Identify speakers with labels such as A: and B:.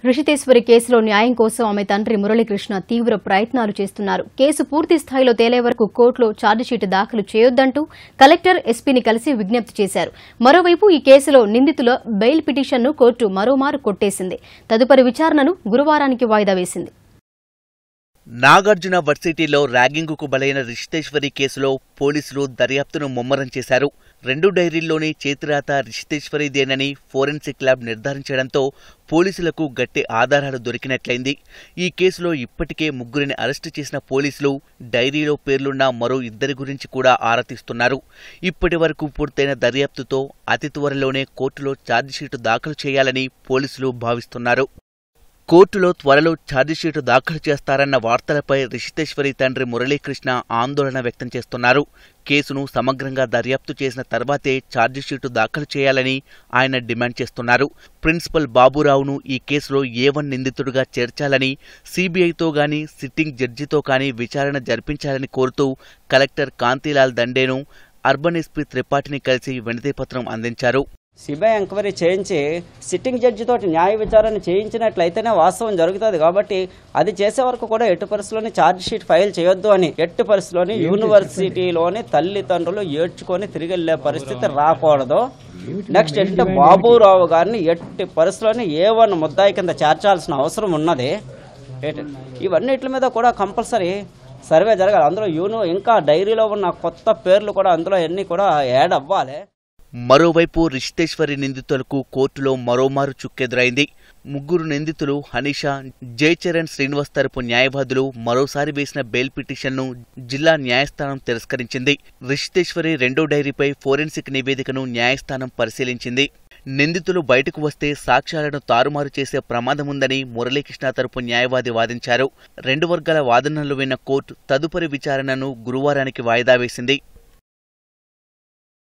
A: రిషితేశ్వరి కేసులో న్యాయం కోసం ఆమె తండ్రి మురళీకృష్ణ తీవ్ర ప్రయత్నాలు చేస్తున్నారు కేసు పూర్తి స్థాయిలో తేలే వరకు కోర్టులో ఛార్జిషీట్ దాఖలు చేయొద్దంటూ కలెక్టర్ ఎస్పీని కలిసి విజ్ఞప్తి చేశారు మరోవైపు ఈ కేసులో నిందితుల బెయిల్ పిటిషన్ను కోర్టు మరోమారు కొట్టేసింది తదుపరి విచారణను గురువారానికి వాయిదా వేసింది
B: నాగార్జున వర్సిటీలో ర్యాగింగుకు బలైన రిషితేశ్వరి కేసులో పోలీసులు దర్యాప్తును ముమ్మరం చేశారు రెండు డైరీల్లోని చేతిరాత రిషితేశ్వరిదేనని ఫోరెన్సిక్ ల్యాబ్ నిర్ధారించడంతో పోలీసులకు గట్టి ఆధారాలు దొరికినట్లయింది ఈ కేసులో ఇప్పటికే ముగ్గురిని అరెస్టు చేసిన పోలీసులు డైరీలో పేర్లున్న మరో ఇద్దరి గురించి కూడా ఆరా తీస్తున్నారు ఇప్పటి వరకు పూర్తయిన దర్యాప్తుతో అతి త్వరలోనే కోర్టులో ఛార్జిషీటు దాఖలు చేయాలని పోలీసులు భావిస్తున్నారు కోర్టులో త్వరలో ఛార్జిషీటు దాఖలు చేస్తారన్న వార్తలపై రిషితేశ్వరి తండ్రి మురళీకృష్ణ ఆందోళన వ్యక్తం చేస్తున్నారు కేసును సమగ్రంగా దర్యాప్తు చేసిన తర్వాతే ఛార్జిషీటు దాఖలు చేయాలని ఆయన డిమాండ్ చేస్తున్నారు ప్రిన్సిపల్ బాబురావును ఈ కేసులో ఏ వన్ నిందితుడిగా చేర్చాలని సీబీఐతో గాని సిట్టింగ్ జడ్జితో కానీ విచారణ జరిపించాలని కోరుతూ కలెక్టర్ కాంతిలాల్ దండేను అర్బన్ ఎస్పీ త్రిపాఠిని కలిసి వినతిపత్రం అందించారు
C: సిబిఐ ఎంక్వైరీ చేయించి సిట్టింగ్ జడ్జి తోటి న్యాయ విచారణ చేయించినట్లయితేనే వాస్తవం జరుగుతుంది కాబట్టి అది చేసే వరకు కూడా ఎట్టి పరిస్థితుల్లోని ఛార్జ్ షీట్ ఫైల్ చేయొద్దు అని ఎట్టి పరిస్థితుల్లోని యూనివర్సిటీలోని తల్లిదండ్రులు ఏడ్చుకొని తిరిగి వెళ్లే పరిస్థితి రాకూడదు నెక్స్ట్ ఏంటంటే బాబురావు గారిని ఎట్టి పరిస్థితుల్లోని ఏ వన్ ముద్దాయి కింద చేర్చాల్సిన అవసరం ఉన్నది ఏంటి- ఇవన్నిటి మీద కూడా కంపల్సరీ సర్వే జరగాలి అందులో యూను ఇంకా డైరీలో ఉన్న కొత్త పేర్లు కూడా అందులో అన్ని కూడా యాడ్ అవ్వాలి
B: మరోవైపు రిషితేశ్వరి నిందితులకు కోర్టులో మరోమారు చుక్కెదురైంది ముగ్గురు నిందితులు హనీషా జయచరణ్ శ్రీనివాస్ తరపు న్యాయవాదులు మరోసారి వేసిన బెయిల్ పిటిషన్ను జిల్లా న్యాయస్థానం తిరస్కరించింది రిషితేశ్వరి రెండో డైరీపై ఫోరెన్సిక్ నివేదికను న్యాయస్థానం పరిశీలించింది నిందితులు బయటకు వస్తే సాక్ష్యాలను తారుమారు చేసే ప్రమాదముందని మురళీకృష్ణ తరపు న్యాయవాది వాదించారు రెండు వర్గాల వాదనలు విన్న కోర్టు తదుపరి విచారణను గురువారానికి వాయిదా వేసింది